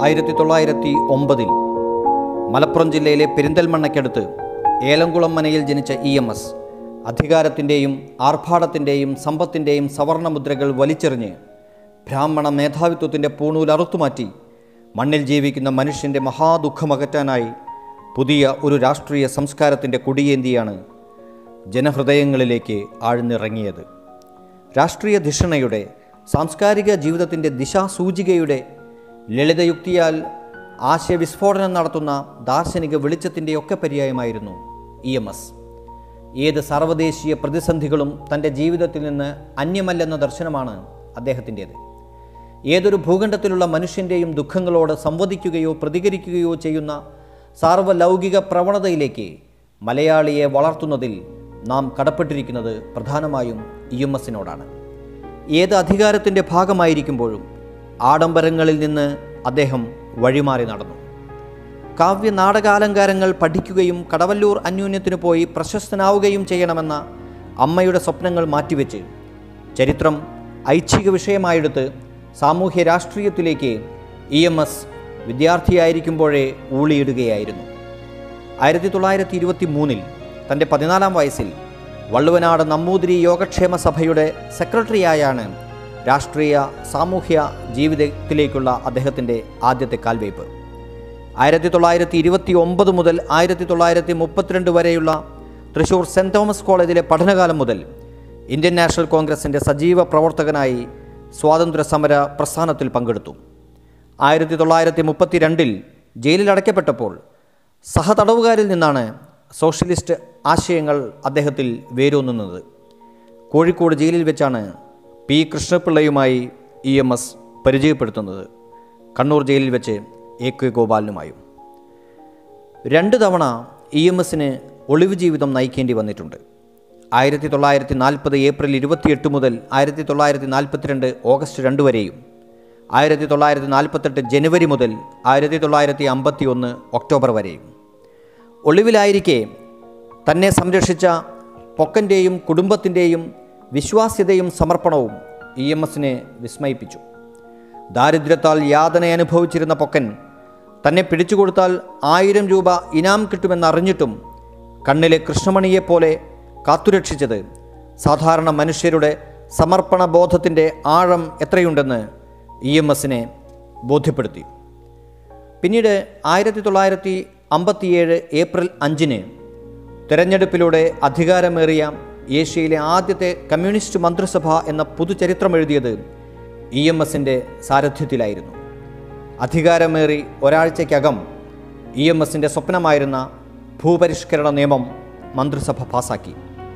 ആയിരത്തി തൊള്ളായിരത്തി ഒമ്പതിൽ മലപ്പുറം ജില്ലയിലെ പെരിന്തൽമണ്ണയ്ക്കടുത്ത് ഏലംകുളം മനയിൽ ജനിച്ച ഇ എം എസ് അധികാരത്തിൻ്റെയും ആർഭാടത്തിൻ്റെയും സമ്പത്തിൻ്റെയും സവർണമുദ്രകൾ വലിച്ചെറിഞ്ഞ് ബ്രാഹ്മണ മേധാവിത്വത്തിൻ്റെ പൂണൂൽ അറുത്തുമാറ്റി മണ്ണിൽ ജീവിക്കുന്ന മനുഷ്യൻ്റെ മഹാദുഃഖമകറ്റാനായി പുതിയ ഒരു രാഷ്ട്രീയ സംസ്കാരത്തിൻ്റെ കൊടിയേന്തിയാണ് ജനഹൃദയങ്ങളിലേക്ക് ആഴ്ന്നിറങ്ങിയത് രാഷ്ട്രീയ ധിഷണയുടെ സാംസ്കാരിക ജീവിതത്തിൻ്റെ ദിശാസൂചികയുടെ ലളിതയുക്തിയാൽ ആശയവിസ്ഫോടനം നടത്തുന്ന ദാർശനിക വെളിച്ചത്തിൻ്റെയൊക്കെ പര്യായമായിരുന്നു ഇ എം എസ് ഏത് സർവ്വദേശീയ പ്രതിസന്ധികളും തൻ്റെ ജീവിതത്തിൽ നിന്ന് അന്യമല്ലെന്ന ദർശനമാണ് അദ്ദേഹത്തിൻ്റേത് ഏതൊരു ഭൂഖണ്ഡത്തിലുള്ള മനുഷ്യൻ്റെയും ദുഃഖങ്ങളോട് സംവദിക്കുകയോ പ്രതികരിക്കുകയോ ചെയ്യുന്ന സാർവലൗകിക പ്രവണതയിലേക്ക് മലയാളിയെ വളർത്തുന്നതിൽ നാം കടപ്പെട്ടിരിക്കുന്നത് പ്രധാനമായും ഇ എം എസിനോടാണ് ഏത് അധികാരത്തിൻ്റെ ഭാഗമായിരിക്കുമ്പോഴും ആഡംബരങ്ങളിൽ നിന്ന് അദ്ദേഹം വഴിമാറി നടന്നു കാവ്യ നാടകാലങ്കാരങ്ങൾ പഠിക്കുകയും കടവല്ലൂർ അന്യോന്യത്തിന് പോയി പ്രശസ്തനാവുകയും ചെയ്യണമെന്ന അമ്മയുടെ സ്വപ്നങ്ങൾ മാറ്റിവെച്ച് ചരിത്രം ഐച്ഛിക വിഷയമായെടുത്ത് സാമൂഹ്യ രാഷ്ട്രീയത്തിലേക്ക് ഇ എം എസ് വിദ്യാർത്ഥിയായിരിക്കുമ്പോഴേ ഊളിയിടുകയായിരുന്നു ആയിരത്തി തൊള്ളായിരത്തി ഇരുപത്തി മൂന്നിൽ തൻ്റെ പതിനാലാം വയസ്സിൽ വള്ളുവനാട് നമ്പൂതിരി യോഗക്ഷേമ സഭയുടെ സെക്രട്ടറിയായാണ് രാഷ്ട്രീയ സാമൂഹ്യ ജീവിതത്തിലേക്കുള്ള അദ്ദേഹത്തിൻ്റെ ആദ്യത്തെ കാൽവയ്പ് ആയിരത്തി തൊള്ളായിരത്തി ഇരുപത്തി ഒമ്പത് മുതൽ ആയിരത്തി തൊള്ളായിരത്തി മുപ്പത്തിരണ്ട് വരെയുള്ള തൃശൂർ സെൻറ് തോമസ് കോളേജിലെ പഠനകാലം മുതൽ ഇന്ത്യൻ നാഷണൽ കോൺഗ്രസിൻ്റെ സജീവ പ്രവർത്തകനായി സ്വാതന്ത്ര്യ സമര പ്രസ്ഥാനത്തിൽ പങ്കെടുത്തു ആയിരത്തി തൊള്ളായിരത്തി മുപ്പത്തിരണ്ടിൽ ജയിലിൽ അടയ്ക്കപ്പെട്ടപ്പോൾ സഹതടവുകാരിൽ നിന്നാണ് സോഷ്യലിസ്റ്റ് ആശയങ്ങൾ അദ്ദേഹത്തിൽ വേരൂന്നുന്നത് കോഴിക്കോട് ജയിലിൽ വെച്ചാണ് പി കൃഷ്ണപിള്ളയുമായി ഇ എം എസ് പരിചയപ്പെടുത്തുന്നത് കണ്ണൂർ ജയിലിൽ വെച്ച് എ കെ ഗോപാലനുമായും രണ്ട് തവണ ഇ എം എസിന് ഒളിവ് ജീവിതം നയിക്കേണ്ടി വന്നിട്ടുണ്ട് ആയിരത്തി തൊള്ളായിരത്തി നാൽപ്പത് ഏപ്രിൽ ഇരുപത്തിയെട്ട് മുതൽ ആയിരത്തി തൊള്ളായിരത്തി നാൽപ്പത്തിരണ്ട് ഓഗസ്റ്റ് രണ്ട് വരെയും ആയിരത്തി തൊള്ളായിരത്തി നാൽപ്പത്തെട്ട് ജനുവരി മുതൽ ആയിരത്തി തൊള്ളായിരത്തി അമ്പത്തി ഒന്ന് ഒക്ടോബർ വരെയും ഒളിവിലായിരിക്കെ തന്നെ സംരക്ഷിച്ച പൊക്കൻ്റെയും കുടുംബത്തിൻ്റെയും വിശ്വാസ്യതയും സമർപ്പണവും ഇ എം എസിനെ വിസ്മയിപ്പിച്ചു ദാരിദ്ര്യത്താൽ യാതന അനുഭവിച്ചിരുന്ന പൊക്കൻ തന്നെ പിടിച്ചുകൊടുത്താൽ ആയിരം രൂപ ഇനാം കിട്ടുമെന്നറിഞ്ഞിട്ടും കണ്ണിലെ കൃഷ്ണമണിയെപ്പോലെ കാത്തുരക്ഷിച്ചത് സാധാരണ മനുഷ്യരുടെ സമർപ്പണ ബോധത്തിൻ്റെ ആഴം എത്രയുണ്ടെന്ന് ഇ എം എസിനെ ബോധ്യപ്പെടുത്തി പിന്നീട് ആയിരത്തി തൊള്ളായിരത്തി അമ്പത്തിയേഴ് ഏപ്രിൽ അഞ്ചിന് തെരഞ്ഞെടുപ്പിലൂടെ അധികാരമേറിയ ഏഷ്യയിലെ ആദ്യത്തെ കമ്മ്യൂണിസ്റ്റ് മന്ത്രിസഭ എന്ന പുതുചരിത്രം എഴുതിയത് ഇ എം എസിൻ്റെ സാരഥ്യത്തിലായിരുന്നു അധികാരമേറി ഒരാഴ്ചയ്ക്കകം ഇ എം എസിൻ്റെ സ്വപ്നമായിരുന്ന ഭൂപരിഷ്കരണ നിയമം മന്ത്രിസഭ പാസാക്കി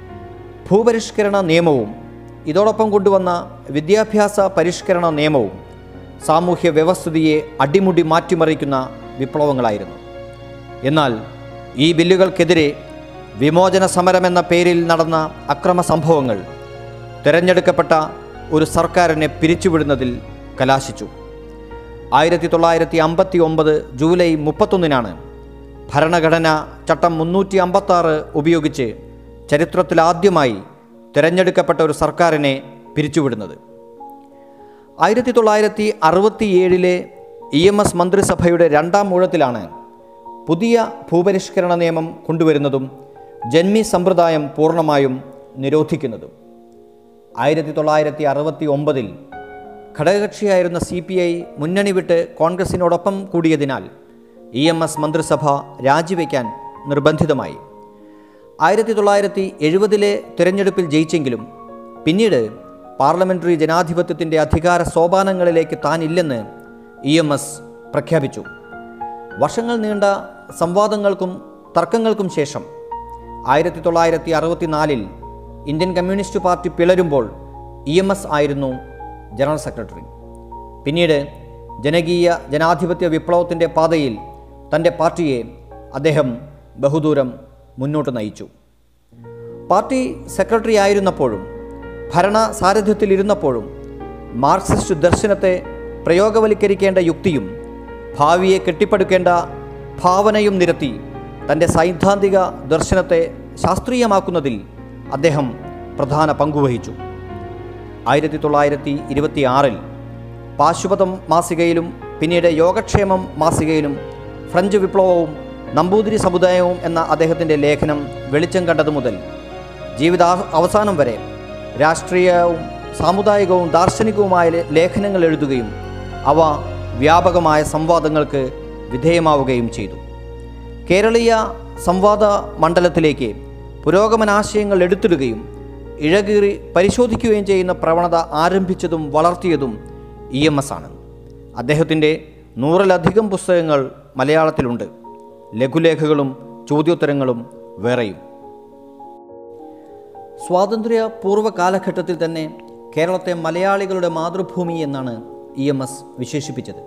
ഭൂപരിഷ്കരണ നിയമവും ഇതോടൊപ്പം കൊണ്ടുവന്ന വിദ്യാഭ്യാസ പരിഷ്കരണ നിയമവും സാമൂഹ്യ വ്യവസ്ഥിതിയെ അടിമുടി മാറ്റിമറിക്കുന്ന വിപ്ലവങ്ങളായിരുന്നു എന്നാൽ ഈ ബില്ലുകൾക്കെതിരെ വിമോചന സമരം എന്ന പേരിൽ നടന്ന അക്രമ സംഭവങ്ങൾ തിരഞ്ഞെടുക്കപ്പെട്ട ഒരു സർക്കാരിനെ പിരിച്ചുവിടുന്നതിൽ കലാശിച്ചു ആയിരത്തി തൊള്ളായിരത്തി അമ്പത്തി ഒമ്പത് ജൂലൈ മുപ്പത്തൊന്നിനാണ് ഭരണഘടന ചട്ടം മുന്നൂറ്റി അമ്പത്താറ് ഉപയോഗിച്ച് ചരിത്രത്തിലാദ്യമായി തിരഞ്ഞെടുക്കപ്പെട്ട ഒരു സർക്കാരിനെ പിരിച്ചുവിടുന്നത് ആയിരത്തി തൊള്ളായിരത്തി അറുപത്തിയേഴിലെ ഇ എം എസ് മന്ത്രിസഭയുടെ രണ്ടാം ഊഴത്തിലാണ് പുതിയ ഭൂപരിഷ്കരണ നിയമം കൊണ്ടുവരുന്നതും ജന്മി സമ്പ്രദായം പൂർണ്ണമായും നിരോധിക്കുന്നതും ആയിരത്തി തൊള്ളായിരത്തി അറുപത്തി ഒമ്പതിൽ ഘടകകക്ഷിയായിരുന്ന സി പി ഐ മുന്നണി വിട്ട് കോൺഗ്രസിനോടൊപ്പം കൂടിയതിനാൽ ഇ എം എസ് മന്ത്രിസഭ രാജിവെക്കാൻ നിർബന്ധിതമായി ആയിരത്തി തൊള്ളായിരത്തി എഴുപതിലെ തിരഞ്ഞെടുപ്പിൽ ജയിച്ചെങ്കിലും പിന്നീട് പാർലമെൻ്ററി ജനാധിപത്യത്തിൻ്റെ അധികാര സോപാനങ്ങളിലേക്ക് താനില്ലെന്ന് ഇ എം എസ് പ്രഖ്യാപിച്ചു വർഷങ്ങൾ നീണ്ട സംവാദങ്ങൾക്കും തർക്കങ്ങൾക്കും ശേഷം ആയിരത്തി തൊള്ളായിരത്തി അറുപത്തിനാലിൽ ഇന്ത്യൻ കമ്മ്യൂണിസ്റ്റ് പാർട്ടി പിളരുമ്പോൾ ഇ എം എസ് ആയിരുന്നു ജനറൽ സെക്രട്ടറി പിന്നീട് ജനകീയ ജനാധിപത്യ വിപ്ലവത്തിൻ്റെ പാതയിൽ തൻ്റെ പാർട്ടിയെ അദ്ദേഹം ബഹുദൂരം മുന്നോട്ട് നയിച്ചു പാർട്ടി സെക്രട്ടറി ആയിരുന്നപ്പോഴും ഭരണ സാരഥ്യത്തിലിരുന്നപ്പോഴും മാർക്സിസ്റ്റ് ദർശനത്തെ പ്രയോഗവൽക്കരിക്കേണ്ട യുക്തിയും ഭാവിയെ കെട്ടിപ്പടുക്കേണ്ട ഭാവനയും നിരത്തി തൻ്റെ സൈദ്ധാന്തിക ദർശനത്തെ ശാസ്ത്രീയമാക്കുന്നതിൽ അദ്ദേഹം പ്രധാന പങ്കുവഹിച്ചു ആയിരത്തി തൊള്ളായിരത്തി ഇരുപത്തി ആറിൽ പാശുപതം മാസികയിലും പിന്നീട് യോഗക്ഷേമം മാസികയിലും ഫ്രഞ്ച് വിപ്ലവവും നമ്പൂതിരി സമുദായവും എന്ന അദ്ദേഹത്തിൻ്റെ ലേഖനം വെളിച്ചം കണ്ടതു മുതൽ ജീവിത അവസാനം വരെ രാഷ്ട്രീയവും സാമുദായികവും ദാർശനികവുമായ ലേ- ലേഖനങ്ങൾ എഴുതുകയും അവ വ്യാപകമായ സംവാദങ്ങൾക്ക് വിധേയമാവുകയും ചെയ്തു കേരളീയ സംവാദ മണ്ഡലത്തിലേക്ക് പുരോഗമനാശയങ്ങൾ എടുത്തിടുകയും ഇഴകീറി പരിശോധിക്കുകയും ചെയ്യുന്ന പ്രവണത ആരംഭിച്ചതും വളർത്തിയതും ഇ എം എസ് ആണ് അദ്ദേഹത്തിൻ്റെ നൂറിലധികം പുസ്തകങ്ങൾ മലയാളത്തിലുണ്ട് ലഘുലേഖകളും ചോദ്യോത്തരങ്ങളും വേറെയും സ്വാതന്ത്ര്യ പൂർവ്വ കാലഘട്ടത്തിൽ തന്നെ കേരളത്തെ മലയാളികളുടെ മാതൃഭൂമി എന്നാണ് ഇ എം എസ് വിശേഷിപ്പിച്ചത്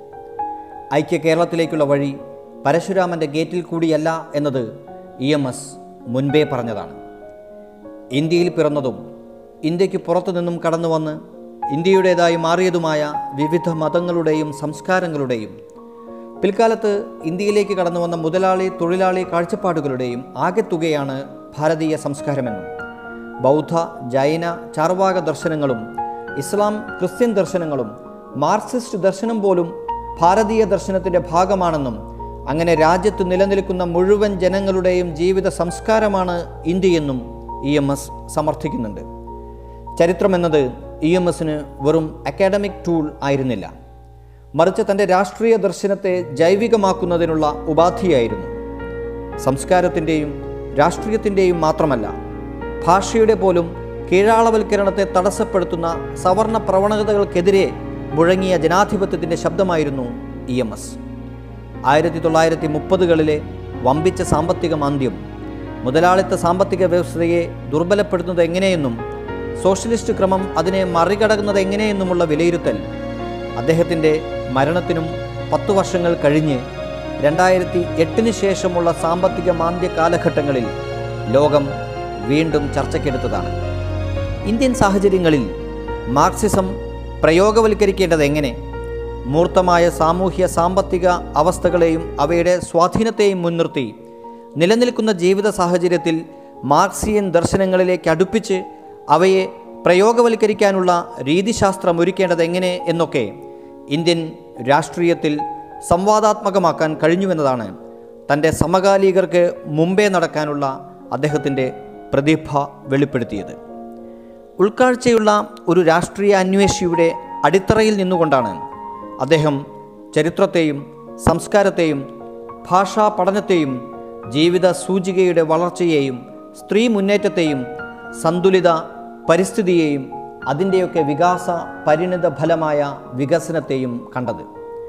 ഐക്യ കേരളത്തിലേക്കുള്ള വഴി പരശുരാമൻ്റെ ഗേറ്റിൽ കൂടിയല്ല എന്നത് ഇ എം എസ് മുൻപേ പറഞ്ഞതാണ് ഇന്ത്യയിൽ പിറന്നതും ഇന്ത്യക്ക് പുറത്തു നിന്നും കടന്നു വന്ന് ഇന്ത്യയുടേതായി മാറിയതുമായ വിവിധ മതങ്ങളുടെയും സംസ്കാരങ്ങളുടെയും പിൽക്കാലത്ത് ഇന്ത്യയിലേക്ക് കടന്നു വന്ന മുതലാളി തൊഴിലാളി കാഴ്ചപ്പാടുകളുടെയും ആകെത്തുകയാണ് ഭാരതീയ സംസ്കാരമെന്നും ബൗദ്ധ ജൈന ചാർവാക ദർശനങ്ങളും ഇസ്ലാം ക്രിസ്ത്യൻ ദർശനങ്ങളും മാർക്സിസ്റ്റ് ദർശനം പോലും ഭാരതീയ ദർശനത്തിൻ്റെ ഭാഗമാണെന്നും അങ്ങനെ രാജ്യത്ത് നിലനിൽക്കുന്ന മുഴുവൻ ജനങ്ങളുടെയും ജീവിത സംസ്കാരമാണ് ഇന്ത്യയെന്നും ഇ എം എസ് സമർത്ഥിക്കുന്നുണ്ട് ചരിത്രമെന്നത് ഇ എം എസിന് വെറും അക്കാഡമിക് ടൂൾ ആയിരുന്നില്ല മറിച്ച് തൻ്റെ രാഷ്ട്രീയ ദർശനത്തെ ജൈവികമാക്കുന്നതിനുള്ള ഉപാധിയായിരുന്നു സംസ്കാരത്തിൻ്റെയും രാഷ്ട്രീയത്തിൻ്റെയും മാത്രമല്ല ഭാഷയുടെ പോലും കീഴാളവൽക്കരണത്തെ തടസ്സപ്പെടുത്തുന്ന സവർണ പ്രവണതകൾക്കെതിരെ മുഴങ്ങിയ ജനാധിപത്യത്തിൻ്റെ ശബ്ദമായിരുന്നു ഇ എം എസ് ആയിരത്തി തൊള്ളായിരത്തി മുപ്പതുകളിലെ വമ്പിച്ച സാമ്പത്തിക മാന്ദ്യം മുതലാളിത്ത സാമ്പത്തിക വ്യവസ്ഥയെ ദുർബലപ്പെടുത്തുന്നത് എങ്ങനെയെന്നും സോഷ്യലിസ്റ്റ് ക്രമം അതിനെ മറികടക്കുന്നത് എങ്ങനെയെന്നുമുള്ള വിലയിരുത്തൽ അദ്ദേഹത്തിൻ്റെ മരണത്തിനും പത്തു വർഷങ്ങൾ കഴിഞ്ഞ് രണ്ടായിരത്തി എട്ടിന് ശേഷമുള്ള സാമ്പത്തിക മാന്ദ്യ കാലഘട്ടങ്ങളിൽ ലോകം വീണ്ടും ചർച്ചയ്ക്കെടുത്തതാണ് ഇന്ത്യൻ സാഹചര്യങ്ങളിൽ മാർക്സിസം പ്രയോഗവൽക്കരിക്കേണ്ടത് എങ്ങനെ മൂർത്തമായ സാമൂഹ്യ സാമ്പത്തിക അവസ്ഥകളെയും അവയുടെ സ്വാധീനത്തെയും മുൻനിർത്തി നിലനിൽക്കുന്ന ജീവിത സാഹചര്യത്തിൽ മാർക്സിയൻ ദർശനങ്ങളിലേക്ക് അടുപ്പിച്ച് അവയെ പ്രയോഗവൽക്കരിക്കാനുള്ള രീതിശാസ്ത്രം ഒരുക്കേണ്ടത് എങ്ങനെ എന്നൊക്കെ ഇന്ത്യൻ രാഷ്ട്രീയത്തിൽ സംവാദാത്മകമാക്കാൻ കഴിഞ്ഞുവെന്നതാണ് തൻ്റെ സമകാലികർക്ക് മുമ്പേ നടക്കാനുള്ള അദ്ദേഹത്തിൻ്റെ പ്രതിഭ വെളിപ്പെടുത്തിയത് ഉൾക്കാഴ്ചയുള്ള ഒരു രാഷ്ട്രീയ അന്വേഷിയുടെ അടിത്തറയിൽ നിന്നുകൊണ്ടാണ് അദ്ദേഹം ചരിത്രത്തെയും സംസ്കാരത്തെയും ഭാഷാ പഠനത്തെയും ജീവിത സൂചികയുടെ വളർച്ചയെയും സ്ത്രീ മുന്നേറ്റത്തെയും സന്തുലിത പരിസ്ഥിതിയെയും അതിൻ്റെയൊക്കെ വികാസ പരിണിത ഫലമായ വികസനത്തെയും കണ്ടത്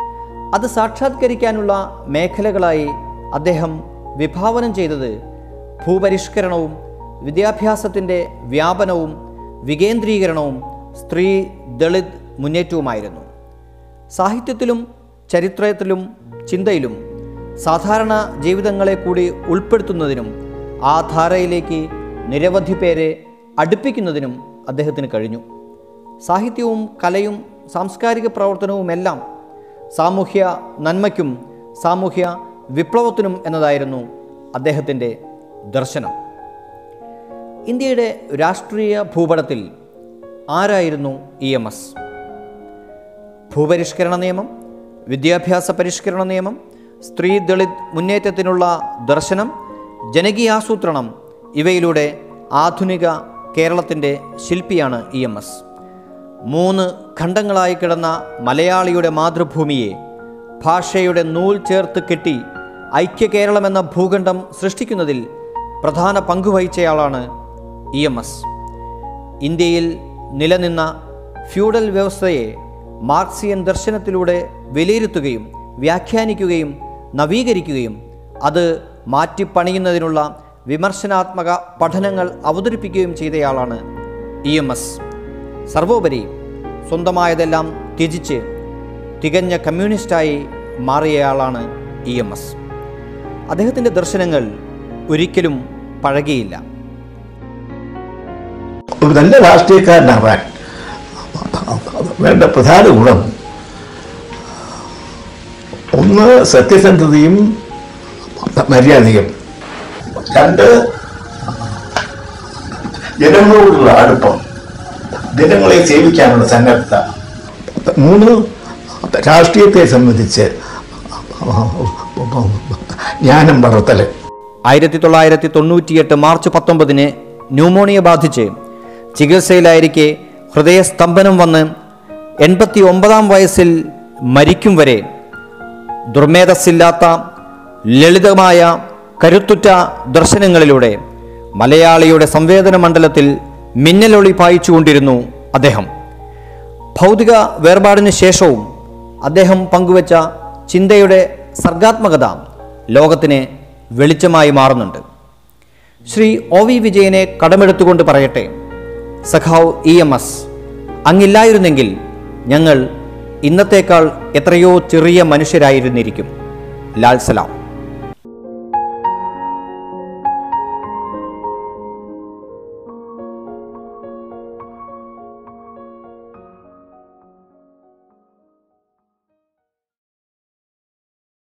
അത് സാക്ഷാത്കരിക്കാനുള്ള മേഖലകളായി അദ്ദേഹം വിഭാവനം ചെയ്തത് ഭൂപരിഷ്കരണവും വിദ്യാഭ്യാസത്തിൻ്റെ വ്യാപനവും വികേന്ദ്രീകരണവും സ്ത്രീ ദളിത് മുന്നേറ്റവുമായിരുന്നു സാഹിത്യത്തിലും ചരിത്രത്തിലും ചിന്തയിലും സാധാരണ ജീവിതങ്ങളെ കൂടി ഉൾപ്പെടുത്തുന്നതിനും ആ ധാരയിലേക്ക് നിരവധി പേരെ അടുപ്പിക്കുന്നതിനും അദ്ദേഹത്തിന് കഴിഞ്ഞു സാഹിത്യവും കലയും സാംസ്കാരിക പ്രവർത്തനവുമെല്ലാം സാമൂഹ്യ നന്മയ്ക്കും സാമൂഹ്യ വിപ്ലവത്തിനും എന്നതായിരുന്നു അദ്ദേഹത്തിൻ്റെ ദർശനം ഇന്ത്യയുടെ രാഷ്ട്രീയ ഭൂപടത്തിൽ ആരായിരുന്നു ഇ എം എസ് ഭൂപരിഷ്കരണ നിയമം വിദ്യാഭ്യാസ പരിഷ്കരണ നിയമം സ്ത്രീ ദളിത് മുന്നേറ്റത്തിനുള്ള ദർശനം ജനകീയാസൂത്രണം ഇവയിലൂടെ ആധുനിക കേരളത്തിൻ്റെ ശില്പിയാണ് ഇ എം എസ് മൂന്ന് ഖണ്ഡങ്ങളായി കിടന്ന മലയാളിയുടെ മാതൃഭൂമിയെ ഭാഷയുടെ നൂൽ ചേർത്ത് കെട്ടി ഐക്യ കേരളം എന്ന ഭൂഖണ്ഡം സൃഷ്ടിക്കുന്നതിൽ പ്രധാന പങ്കുവഹിച്ചയാളാണ് ഇ എം എസ് ഇന്ത്യയിൽ നിലനിന്ന ഫ്യൂഡൽ വ്യവസ്ഥയെ മാർക്സിയൻ ദർശനത്തിലൂടെ വിലയിരുത്തുകയും വ്യാഖ്യാനിക്കുകയും നവീകരിക്കുകയും അത് മാറ്റിപ്പണിയുന്നതിനുള്ള വിമർശനാത്മക പഠനങ്ങൾ അവതരിപ്പിക്കുകയും ചെയ്തയാളാണ് ഇ എം എസ് സർവോപരി സ്വന്തമായതെല്ലാം ത്യജിച്ച് തികഞ്ഞ കമ്മ്യൂണിസ്റ്റായി മാറിയയാളാണ് ഇ എം എസ് അദ്ദേഹത്തിൻ്റെ ദർശനങ്ങൾ ഒരിക്കലും പഴകിയില്ല ഒരു നല്ല രാഷ്ട്രീയക്കാരനാവാൻ വേണ്ട പ്രധാന ഗുണം ഒന്ന് സത്യസന്ധതയും മര്യാദയും രണ്ട് ജനങ്ങളോടുള്ള അടുപ്പം ജനങ്ങളെ സേവിക്കാനുള്ള സന്നദ്ധത മൂന്ന് രാഷ്ട്രീയത്തെ സംബന്ധിച്ച് ജ്ഞാനം വളർത്തൽ ആയിരത്തി തൊള്ളായിരത്തി തൊണ്ണൂറ്റിയെട്ട് മാർച്ച് പത്തൊമ്പതിന് ന്യൂമോണിയ ബാധിച്ച് ചികിത്സയിലായിരിക്കെ ഹൃദയസ്തംഭനം വന്ന് എൺപത്തി ഒമ്പതാം വയസ്സിൽ മരിക്കും വരെ ദുർമേധസ്സില്ലാത്ത ലളിതമായ കരുത്തുറ്റ ദർശനങ്ങളിലൂടെ മലയാളിയുടെ സംവേദന മണ്ഡലത്തിൽ മിന്നലൊളി പായിച്ചുകൊണ്ടിരുന്നു അദ്ദേഹം ഭൗതിക വേർപാടിന് ശേഷവും അദ്ദേഹം പങ്കുവച്ച ചിന്തയുടെ സർഗാത്മകത ലോകത്തിന് വെളിച്ചമായി മാറുന്നുണ്ട് ശ്രീ ഒ വി വിജയനെ കടമെടുത്തുകൊണ്ട് പറയട്ടെ സഖാവ് ഇ എം എസ് അങ്ങില്ലായിരുന്നെങ്കിൽ ഞങ്ങൾ ഇന്നത്തേക്കാൾ എത്രയോ ചെറിയ മനുഷ്യരായിരുന്നിരിക്കും ലാൽ സലാം